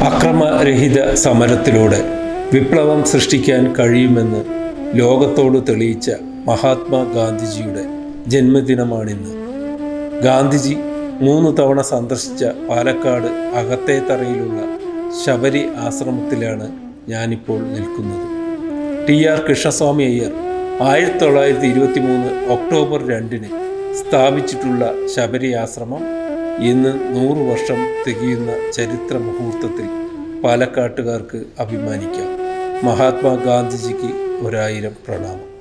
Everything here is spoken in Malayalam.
അക്രമരഹിത സമരത്തിലൂടെ വിപ്ലവം സൃഷ്ടിക്കാൻ കഴിയുമെന്ന് ലോകത്തോട് തെളിയിച്ച മഹാത്മാഗാന്ധിജിയുടെ ജന്മദിനമാണിന്ന് ഗാന്ധിജി മൂന്ന് തവണ സന്ദർശിച്ച പാലക്കാട് അകത്തേത്തറയിലുള്ള ശബരി ആശ്രമത്തിലാണ് ഞാനിപ്പോൾ നിൽക്കുന്നത് ടി ആർ കൃഷ്ണസ്വാമി അയ്യർ ആയിരത്തി തൊള്ളായിരത്തി ഇരുപത്തി മൂന്ന് ഒക്ടോബർ രണ്ടിന് സ്ഥാപിച്ചിട്ടുള്ള ശബരി ആശ്രമം ഇന്ന് നൂറ് വർഷം തികയുന്ന ചരിത്ര മുഹൂർത്തത്തിൽ പാലക്കാട്ടുകാർക്ക് അഭിമാനിക്കാം മഹാത്മാഗാന്ധിജിക്ക് ഒരായിരം പ്രണാമം